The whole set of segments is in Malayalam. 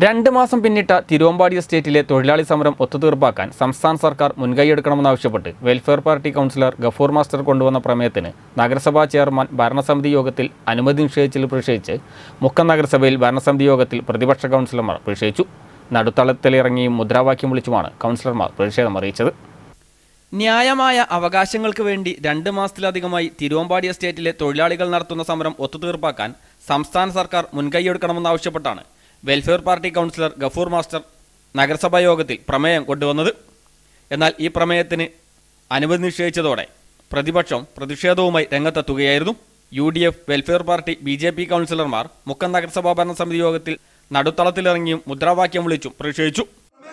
രണ്ട് മാസം പിന്നിട്ട തിരുവമ്പാടി എസ്റ്റേറ്റിലെ തൊഴിലാളി സമരം ഒത്തുതീർപ്പാക്കാൻ സംസ്ഥാന സർക്കാർ മുൻകൈയെടുക്കണമെന്നാവശ്യപ്പെട്ട് Welfare Party councillor Gafoor master കൊണ്ടുവന്ന പ്രമേയത്തിന് നഗരസഭാ ചെയർമാൻ ഭരണസമിതി യോഗത്തിൽ അനുമതി നിഷേധിച്ചതിൽ പ്രതിഷേധിച്ച് മുക്കം നഗരസഭയിൽ ഭരണസമിതി യോഗത്തിൽ പ്രതിപക്ഷ കൗൺസിലർമാർ പ്രതിഷേധിച്ചു നടുത്തളത്തിലിറങ്ങിയും മുദ്രാവാക്യം വിളിച്ചുമാണ് കൗൺസിലർമാർ പ്രതിഷേധം അറിയിച്ചത് ന്യായമായ അവകാശങ്ങൾക്ക് വേണ്ടി രണ്ട് മാസത്തിലധികമായി തിരുവമ്പാടി എസ്റ്റേറ്റിലെ തൊഴിലാളികൾ നടത്തുന്ന സമരം ഒത്തുതീർപ്പാക്കാൻ സംസ്ഥാന സർക്കാർ മുൻകൈയെടുക്കണമെന്നാവശ്യപ്പെട്ടാണ് Welfare Party councillor Gafoor master നഗരസഭാ യോഗത്തിൽ പ്രമേയം കൊണ്ടുവന്നത് എന്നാൽ ഈ പ്രമേയത്തിന് അനുമതി നിഷേധിച്ചതോടെ പ്രതിപക്ഷം പ്രതിഷേധവുമായി രംഗത്തെത്തുകയായിരുന്നു U D F Welfare Party B J P കൗൺസിലർമാർ മുക്കം നഗരസഭാ ഭരണസമിതി യോഗത്തിൽ നടുത്തളത്തിലിറങ്ങിയും മുദ്രാവാക്യം വിളിച്ചും പ്രതിഷേധിച്ചു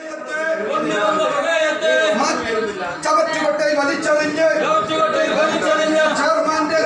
ചവറ്റുകൊട്ടയിൽ വലിച്ചെറിഞ്ഞ് ചെയർമാന്റെ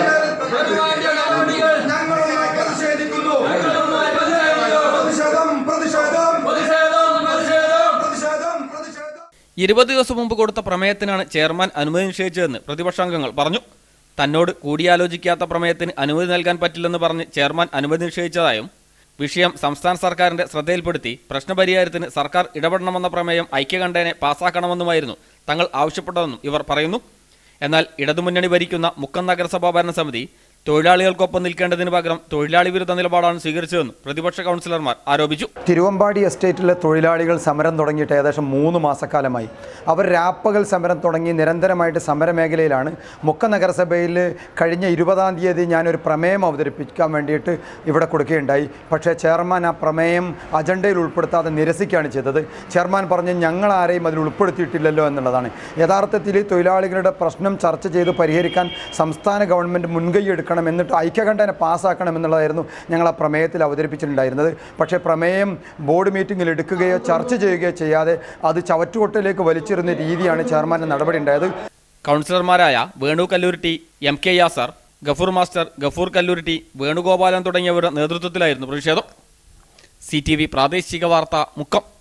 ഞങ്ങളുമായി പ്രതിഷേധിക്കുന്നു പ്രതിഷേധം പ്രതിഷേധം പ്രതിഷേധം പ്രതിഷേധം ഇരുപത് ദിവസം മുമ്പ് കൊടുത്ത പ്രമേയത്തിനാണ് ചെയർമാൻ അനുമതി നിഷേധിച്ചതെന്ന് പ്രതിപക്ഷാംഗങ്ങൾ പറഞ്ഞു തന്നോട് കൂടിയാലോചിക്കാത്ത പ്രമേയത്തിന് അനുമതി നൽകാൻ പറ്റില്ലെന്ന് പറഞ്ഞ് ചെയർമാൻ അനുമതി നിഷേധിച്ചതായും വിഷയം സംസ്ഥാന സർക്കാരിന്റെ ശ്രദ്ധയിൽപ്പെടുത്തി പ്രശ്നപരിഹാരത്തിന് സർക്കാർ ഇടപെടണമെന്ന പ്രമേയം ഐക്യകണ്ഠേനെ പാസാക്കണമെന്നുമായിരുന്നു തങ്ങൾ ആവശ്യപ്പെട്ടതെന്നും ഇവർ പറയുന്നു എന്നാൽ ഇടതുമുന്നണി ഭരിക്കുന്ന മുക്കം നഗരസഭാ ഭരണസമിതി തൊഴിലാളികൾക്കൊപ്പം നിൽക്കേണ്ടതിന് പകരം തൊഴിലാളി വിരുദ്ധ നിലപാടാണ് സ്വീകരിച്ചതെന്നും പ്രതിപക്ഷ കൗൺസിലർമാർ ആരോപിച്ചു തിരുവമ്പാടി എസ്റ്റേറ്റിലെ തൊഴിലാളികൾ സമരം തുടങ്ങിയിട്ട് ഏകദേശം മൂന്ന് മാസക്കാലമായി അവർ രാപ്പകൽ സമരം തുടങ്ങി നിരന്തരമായിട്ട് സമരമേഖലയിലാണ് മുക്ക നഗരസഭയിൽ കഴിഞ്ഞ ഇരുപതാം തീയതി ഞാനൊരു പ്രമേയം അവതരിപ്പിക്കാൻ വേണ്ടിയിട്ട് ഇവിടെ കൊടുക്കുകയുണ്ടായി പക്ഷേ ചെയർമാൻ ആ പ്രമേയം അജണ്ടയിൽ ഉൾപ്പെടുത്താതെ നിരസിക്കുകയാണ് ചെയ്തത് ചെയർമാൻ പറഞ്ഞ് ഞങ്ങൾ ആരെയും അതിൽ ഉൾപ്പെടുത്തിയിട്ടില്ലല്ലോ എന്നുള്ളതാണ് യഥാർത്ഥത്തിൽ തൊഴിലാളികളുടെ പ്രശ്നം ചർച്ച ചെയ്ത് പരിഹരിക്കാൻ സംസ്ഥാന ഗവൺമെൻറ് മുൻകൈ എടുക്കണം എന്നിട്ട് ഐക്യകണ്ഠേന പാസ്സാക്കണം എന്നുള്ളതായിരുന്നു ഞങ്ങൾ ആ പ്രമേയത്തിൽ അവതരിപ്പിച്ചിട്ടുണ്ടായിരുന്നത് പക്ഷേ പ്രമേയം ബോർഡ് മീറ്റിങ്ങിൽ എടുക്കുകയോ ചർച്ച ചെയ്യുകയോ ചെയ്യാതെ അത് ചവറ്റുകൊട്ടയിലേക്ക് വലിച്ചെറിയുന്ന രീതിയാണ് ചെയർമാൻ്റെ നടപടി ഉണ്ടായത് കൗൺസിലർമാരായ Venu Kalluritty M K Yasar Gafoor master Gafoor Kalluritty Venugopalan തുടങ്ങിയവരുടെ നേതൃത്വത്തിലായിരുന്നു പ്രതിഷേധം സി ടി വി പ്രാദേശിക വാർത്ത മുക്കം